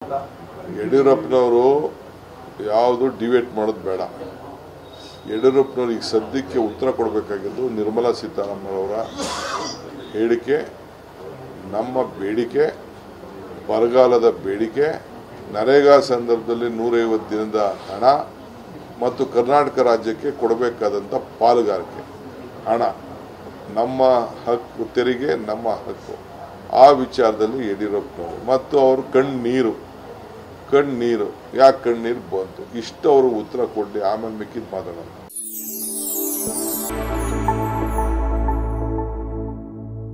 ಅಂತ ಯಡಿಯೂರಪ್ಪನವರು ಯಾವುದು ಡಿವೇಟ್ ಮಾಡೋದು ಬೇಡ ಯಡಿಯೂರಪ್ಪನವ್ರು ಈಗ ಸದ್ಯಕ್ಕೆ ಉತ್ತರ ಕೊಡಬೇಕಾಗಿದ್ದು ನಿರ್ಮಲಾ ಸೀತಾರಾಮನ್ ಅವರ ಹೇಳಿಕೆ ನಮ್ಮ ಬೇಡಿಕೆ ಬರಗಾಲದ ಬೇಡಿಕೆ ನರೇಗಾ ಸಂದರ್ಭದಲ್ಲಿ ನೂರೈವತ್ತು ದಿನದ ಹಣ ಮತ್ತು ಕರ್ನಾಟಕ ರಾಜ್ಯಕ್ಕೆ ಕೊಡಬೇಕಾದಂಥ ಪಾಲುಗಾರಿಕೆ ಹಣ ನಮ್ಮ ಹಕ್ಕು ತೆರಿಗೆ ನಮ್ಮ ಹಕ್ಕು ಆ ವಿಚಾರದಲ್ಲಿ ಯಡಿಯೂರಪ್ಪನವರು ಮತ್ತು ಅವರು ಕಣ್ಣೀರು ಕಣ್ಣೀರು ಯಾಕೆ ಕಣ್ಣೀರು ಬಂತು ಇಷ್ಟು ಅವರು ಉತ್ತರ ಕೊಡಲಿ ಆಮೇಲೆ ಮಿಕ್ಕಿದ್ ಮಾತಾಡೋಣ